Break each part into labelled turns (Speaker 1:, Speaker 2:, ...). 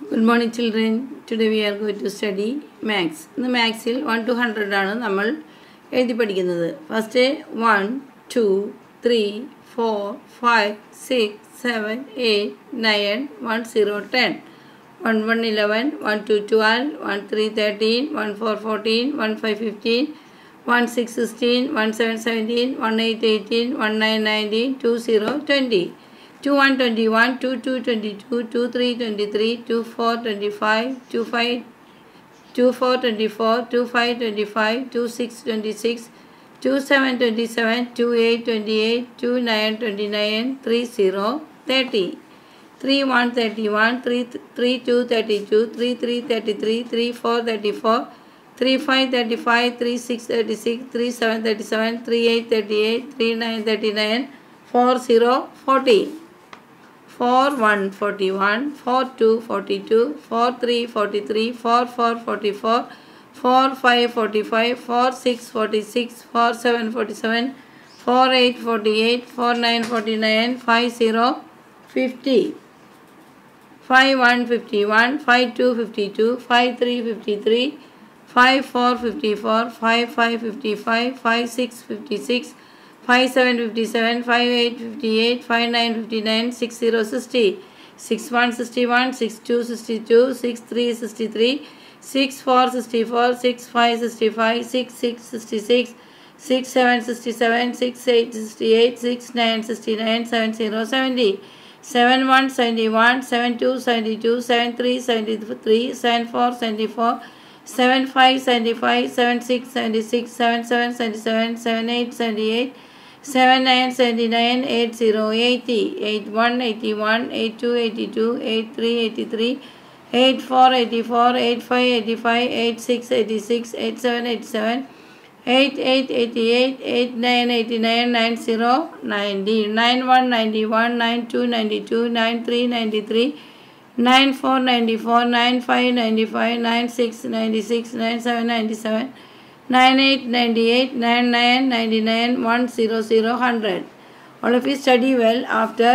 Speaker 1: Good morning children today we are going to study maths ഇന്ന് മാത്സിൽ one two hundred ആണ് നമ്മൾ എഴുതി പഠിക്കുന്നത് first one two three four five six seven eight nine one zero ten one one eleven one two twelve one three thirteen one four fourteen one five fifteen one six sixteen one seven seventeen one eight eighteen one nine nineteen two zero twenty two one twenty one two two twenty to to three twenty three two four twenty five two five two four twenty four two five twenty five two six twenty six two seven twenty seven two eight twenty eight two nine twenty nine three zero thirty three one thirty one three three two thirty two three three thirty three three four thirty four three five thirty five three six thirty six three seven thirty seven three eight thirty eight three nine thirty nine four zero forty four one forty one four two forty two four three forty three four four forty four four five forty five four six forty six four seven forty seven four eight forty eight four nine forty nine five zero fifty five one fifty one five two fifty two five three fifty three five four fifty four five five fifty five five six fifty six five seven fifty seven five eight fifty eight five nine fifty nine six zero sixty six one sixty one six two sixty two six three sixty three six four sixty four six five sixty five six six sixty six six seven sixty seven six eight sixty eight six nine sixty nine seven zero seventy seven one seventy one seven two seventy two seven three seventy three seven four seventy four seven five seventy five seven six seventy six seven seven seventy seven seven eight seventy eight seven nine seventy nine eight zero eighty eight one eighty one eight two eighty two eight three eighty three eight four eighty four eight five eighty five eight six eighty six eight seven eighty seven eight eight eighty eight eight nine eighty nine nine zero ninety nine one ninety one nine two ninety to nine three ninety three nine four ninety four nine five ninety five nine six ninety six nine seven ninety seven nine eight ninety eight nine nine ninety nine one zero zero hundred. All of you study well after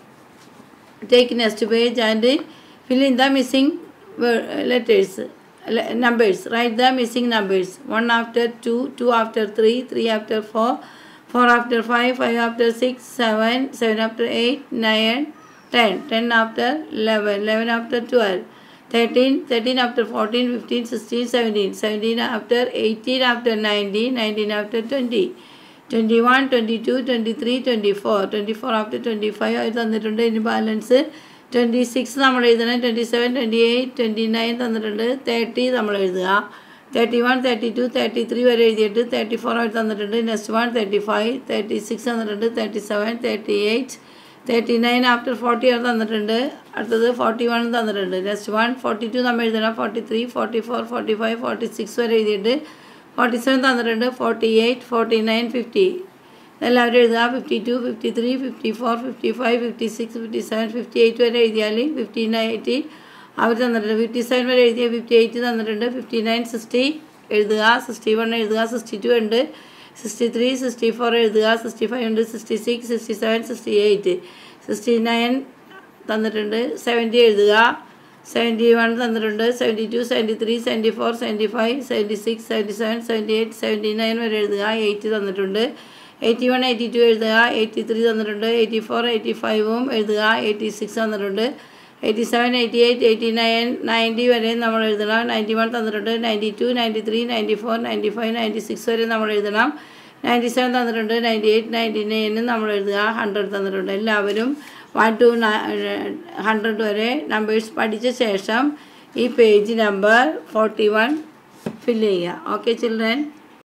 Speaker 1: take next page and fill in the missing letters numbers. Write the missing numbers. One after two, two after three, three after four, four after five, five after six, seven, seven after eight, nine, ten, ten after eleven, eleven after twelve. 13, 13 after 14, 15, 16, 17, 17 after 18 after 19, 19 after 20, 21, 22, 23, 24, 24 after 25 അത് തന്നിട്ടുണ്ട് ഇനി balance twenty six നമ്മൾ എഴുതണം twenty seven twenty eight twenty nine തന്നിട്ടുണ്ട് thirty നമ്മൾ എഴുതുക thirty one thirty two thirty three വരെ എഴുതിയിട്ട് തേർട്ടി ഫോർ ആയിട്ട് തന്നിട്ടുണ്ട് next one thirty five thirty six തന്നിട്ടുണ്ട് thirty seven thirty eight thirty nine after forty ആണ് തന്നിട്ടുണ്ട് അടുത്തത് ഫോർട്ടി വൺ തന്നിട്ടുണ്ട് നെക്സ്റ്റ് വൺ ഫോർട്ടി ടു നമ്മൾ എഴുതണം forty three forty four forty five forty six വരെ എഴുതിയിട്ട് ഫോർട്ടി സെവൻ തന്നിട്ടുണ്ട് forty eight forty nine fifty എല്ലാവരും എഴുതുക fifty two fifty three fifty four fifty five fifty six fifty seven fifty eight വരെ എഴുതിയാൽ fifty ninety അവർ തന്നിട്ടുണ്ട് fifty seven വരെ എഴുതിയ ഫിഫ്റ്റി എയ്റ്റ് തന്നിട്ടുണ്ട് ഫിഫ്റ്റി നയൻ സിക്സ്റ്റി എഴുതുക സിക്സ്റ്റി വൺ എഴുതുക സിക്സ്റ്റി ടു ഉണ്ട് സിക്സ്റ്റി ത്രീ സിക്സ്റ്റി ഫോർ എഴുതുക സിക്സ്റ്റി ഫൈവ് ഉണ്ട് sixty six sixty seven sixty eight sixty nine തന്നിട്ടുണ്ട് സെവൻറ്റി എഴുതുക സെവൻറ്റി വൺ തന്നിട്ടുണ്ട് seventy two seventy three seventy four seventy five seventy six seventy seven seventy eight seventy nine വരെ എഴുതുക eight തന്നിട്ടുണ്ട് eighty one eighty two എഴുതുക eighty three തന്നിട്ടുണ്ട് eighty four eighty ഫൈവും എഴുതുക എയ്റ്റി സിക്സ് തന്നിട്ടുണ്ട് eighty seven eighty eight eighty nine ninety വരെ നമ്മൾ എഴുതണം നയൻറ്റി വൺ തന്നിട്ടുണ്ട് ninety two ninety three ninety four ninety five ninety six വരെ നമ്മൾ എഴുതണം നയൻറ്റി സെവൻ തന്നിട്ടുണ്ട് നയൻറ്റി എയ്റ്റ് നയൻറ്റി നയനും നമ്മൾ എഴുതുക ഹൺഡ്രഡ് തന്നിട്ടുണ്ട് എല്ലാവരും വൺ ടു ഹൺഡ്രഡ് വരെ നമ്പേഴ്സ് പഠിച്ച ശേഷം ഈ page number forty one fill ചെയ്യുക ഓക്കെ ചിൽഡ്രൻ